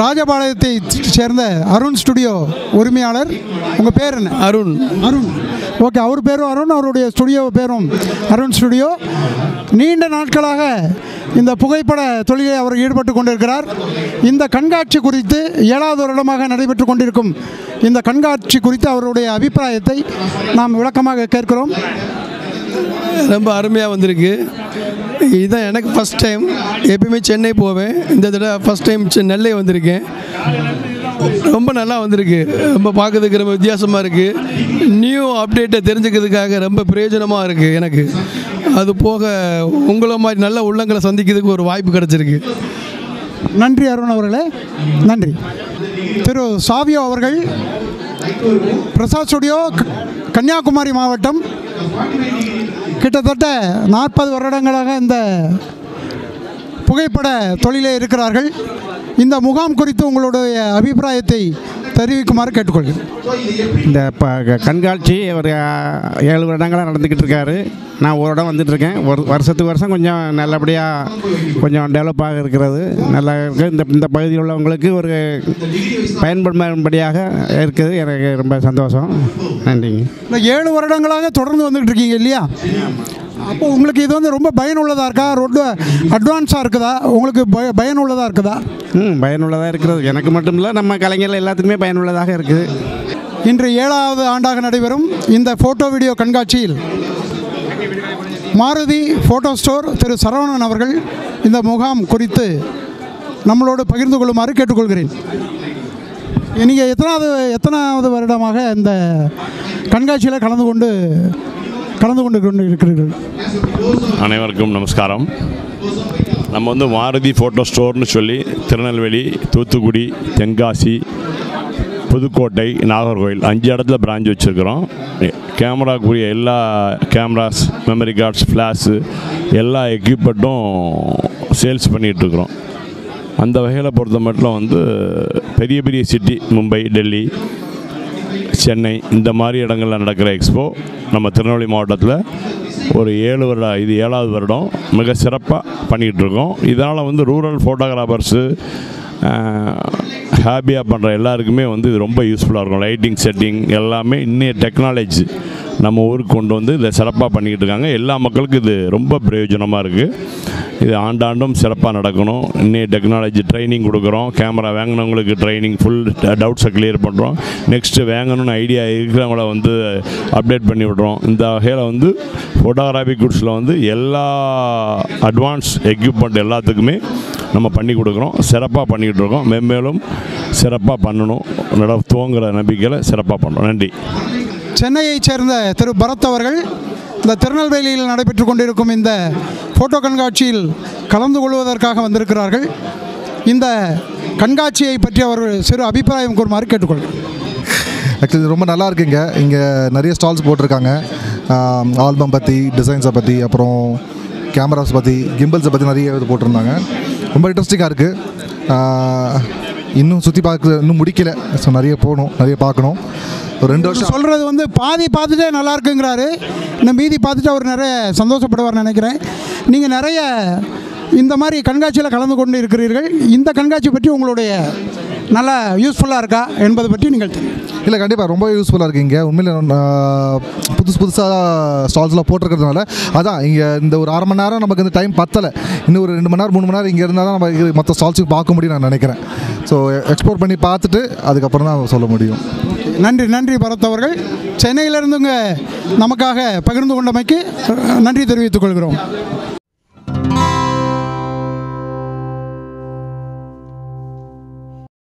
ராஜபாளையத்தை சேர்ந்த அருண் ஸ்டுடியோ உரிமையாளர் உங்கள் பேர் என்ன அருண் அருண் ஓகே அவர் பேரும் அருண் அவருடைய ஸ்டுடியோ பேரும் அருண் ஸ்டுடியோ நீண்ட நாட்களாக இந்த புகைப்பட தொழிலை அவர் ஈடுபட்டு கொண்டிருக்கிறார் இந்த கண்காட்சி குறித்து ஏழாவது வருடமாக நடைபெற்று கொண்டிருக்கும் இந்த கண்காட்சி குறித்து அவருடைய அபிப்பிராயத்தை நாம் விளக்கமாக கேட்கிறோம் ரொம்ப அருமையாக வந்திருக்கு இதுதான் எனக்கு ஃபஸ்ட் டைம் எப்பயுமே சென்னை போவேன் இந்த தடவை ஃபஸ்ட் டைம் நெல்லை வந்திருக்கேன் ரொம்ப நல்லா வந்திருக்கு ரொம்ப பார்க்கறதுக்கு ரொம்ப வித்தியாசமாக இருக்குது நியூ அப்டேட்டை தெரிஞ்சுக்கிறதுக்காக ரொம்ப பிரயோஜனமாக இருக்குது எனக்கு அது போக உங்களை மாதிரி நல்ல உள்ளங்களை சந்திக்கிறதுக்கு ஒரு வாய்ப்பு கிடச்சிருக்கு நன்றி அருண் அவர்களே நன்றி திரு சாவியோ அவர்கள் பிரசாத் ஸ்டுடியோ க- கன்னியாகுமரி மாவட்டம் கிட்டத்தட்ட நாற்பது வருடங்களாக இந்த புகைப்பட தொழிலே இருக்கிறார்கள் இந்த முகாம் குறித்து உங்களுடைய அபிப்பிராயத்தை தெரிவிக்குமாறு கேட்டுக்கொள்கிறேன் இந்த இப்போ கண்காட்சி ஒரு ஆ, ஏழு வருடங்களாக நடந்துக்கிட்டு இருக்காரு நான் ஒரு இடம் வந்துட்டு இருக்கேன் ஒரு வருஷத்துக்கு வருஷம் கொஞ்சம் நல்லபடியாக கொஞ்சம் டெவலப் ஆக இருக்கிறது நல்லா இருக்கு இந்த இந்த பகுதியில் உள்ளவங்களுக்கு ஒரு பயன்படும்படியாக இருக்குது எனக்கு ரொம்ப சந்தோஷம் நன்றிங்க இந்த ஏழு வருடங்களாக தொடர்ந்து வந்துகிட்டு இருக்கீங்க இல்லையா அப்போ உங்களுக்கு இது வந்து ரொம்ப பயனுள்ளதாக இருக்கா ரொம்ப அட்வான்ஸாக இருக்குதா உங்களுக்கு பய பயனுள்ளதாக இருக்குதா ம் பயனுள்ளதாக இருக்கிறது எனக்கு மட்டும் இல்லை நம்ம கலைஞர்கள் எல்லாத்துக்குமே பயனுள்ளதாக இருக்குது இன்று ஏழாவது ஆண்டாக நடைபெறும் இந்த ஃபோட்டோ வீடியோ கண்காட்சியில் மாருதி ஃபோட்டோ ஸ்டோர் திரு சரவணன் அவர்கள் இந்த முகாம் குறித்து நம்மளோடு பகிர்ந்து கொள்ளுமாறு கேட்டுக்கொள்கிறேன் நீங்கள் எத்தனாவது எத்தனாவது வருடமாக இந்த கண்காட்சியில் கலந்து கொண்டு கலந்து கொண்டு கொண்டு இருக்கிறீர்கள் அனைவருக்கும் நமஸ்காரம் நம்ம வந்து மாருதி ஃபோட்டோ ஸ்டோர்னு சொல்லி திருநெல்வேலி தூத்துக்குடி தென்காசி புதுக்கோட்டை நாகர்கோவில் அஞ்சு இடத்துல பிரான்ச் வச்சுருக்கிறோம் கேமராக்குரிய எல்லா கேமராஸ் மெமரி கார்ட்ஸ் ஃப்ளாஷு எல்லா எக்யூப்மெண்ட்டும் சேல்ஸ் பண்ணிகிட்ருக்குறோம் அந்த வகையில் பொறுத்த மட்டும் வந்து பெரிய பெரிய சிட்டி மும்பை டெல்லி சென்னை இந்த மாதிரி இடங்களில் நடக்கிற எக்ஸ்போ நம்ம திருநெல்வேலி மாவட்டத்தில் ஒரு ஏழு வருட இது ஏழாவது வருடம் மிக சிறப்பாக பண்ணிகிட்டு இருக்கோம் இதனால் வந்து ரூரல் ஃபோட்டோகிராஃபர்ஸு ஹாப்பியாக பண்ணுற எல்லாருக்குமே வந்து இது ரொம்ப யூஸ்ஃபுல்லாக இருக்கும் லைட்டிங் செட்டிங் எல்லாமே இன்னைய டெக்னாலஜி நம்ம ஊருக்கு கொண்டு வந்து இதை சிறப்பாக பண்ணிக்கிட்டு இருக்காங்க எல்லா மக்களுக்கும் இது ரொம்ப பிரயோஜனமாக இருக்குது இது ஆண்டாண்டும் சிறப்பாக நடக்கணும் இன்னைய டெக்னாலஜி ட்ரைனிங் கொடுக்குறோம் கேமரா வாங்கினவங்களுக்கு ட்ரைனிங் ஃபுல் டவுட்ஸை கிளியர் பண்ணுறோம் நெக்ஸ்ட்டு வாங்கணும்னு ஐடியா இருக்கிறவங்கள வந்து அப்டேட் பண்ணி விடுறோம் இந்த வகையில் வந்து ஃபோட்டோகிராஃபி குட்ஸில் வந்து எல்லா அட்வான்ஸ் எக்யூப்மெண்ட் எல்லாத்துக்குமே நம்ம பண்ணி கொடுக்குறோம் சிறப்பாக பண்ணிக்கிட்டு இருக்கோம் மென்மேலும் சிறப்பாக பண்ணணும் நடத்துவோங்கிற நம்பிக்கையில் சிறப்பாக பண்ணுறோம் நன்றி சென்னையைச் சேர்ந்த திரு பரத் அவர்கள் இந்த திருநெல்வேலியில் நடைபெற்று கொண்டிருக்கும் இந்த ஃபோட்டோ கண்காட்சியில் கலந்து கொள்வதற்காக வந்திருக்கிறார்கள் இந்த கண்காட்சியை பற்றி அவர் சிறு அபிப்பிராயம் கூறுமாறு கேட்டுக்கொள்கிறேன் ஆக்சுவலி ரொம்ப நல்லா இருக்குங்க இங்கே நிறைய ஸ்டால்ஸ் போட்டிருக்காங்க ஆல்பம் பற்றி டிசைன்ஸை பற்றி அப்புறம் கேமராஸ் பற்றி கிம்பிள்ஸை பற்றி நிறைய இது போட்டிருந்தாங்க ரொம்ப இன்ட்ரெஸ்டிங்காக இருக்குது இன்னும் சுற்றி பார்க்க இன்னும் முடிக்கல ஸோ நிறைய போகணும் நிறைய பார்க்கணும் ஒரு ரெண்டு வருஷம் சொல்கிறது வந்து பாதி பார்த்துட்டே நல்லா இருக்குங்கிறாரு இன்னும் மீதி பார்த்துட்டு அவர் நிறைய சந்தோஷப்படுவார் நினைக்கிறேன் நீங்கள் நிறைய இந்த மாதிரி கண்காட்சியில் கலந்து கொண்டு இருக்கிறீர்கள் இந்த கண்காட்சி பற்றி உங்களுடைய நல்லா யூஸ்ஃபுல்லாக இருக்கா என்பதை பற்றி நீங்கள் தெரியும் இல்லை கண்டிப்பாக ரொம்ப யூஸ்ஃபுல்லாக இருக்குது இங்கே உண்மையில் புதுசு புதுசாக ஸ்டால்ஸ்லாம் போட்டிருக்கிறதுனால அதான் இங்கே இந்த ஒரு அரை மணி நேரம் நமக்கு இந்த டைம் பத்தலை இன்னும் ஒரு ரெண்டு மணி நேரம் மூணு மணி நேரம் இங்கே இருந்தால் தான் நம்ம இது மற்ற ஸ்டால்ஸுக்கு பார்க்க முடியும் நான் நினைக்கிறேன் ஸோ எக்ஸ்ப்ளோர் பண்ணி பார்த்துட்டு அதுக்கப்புறம் தான் சொல்ல முடியும் நன்றி நன்றி பரத் அவர்கள் சென்னையிலிருந்துங்க நமக்காக பகிர்ந்து கொண்டமைக்கு அஹ், நன்றி தெரிவித்துக் கொள்கிறோம்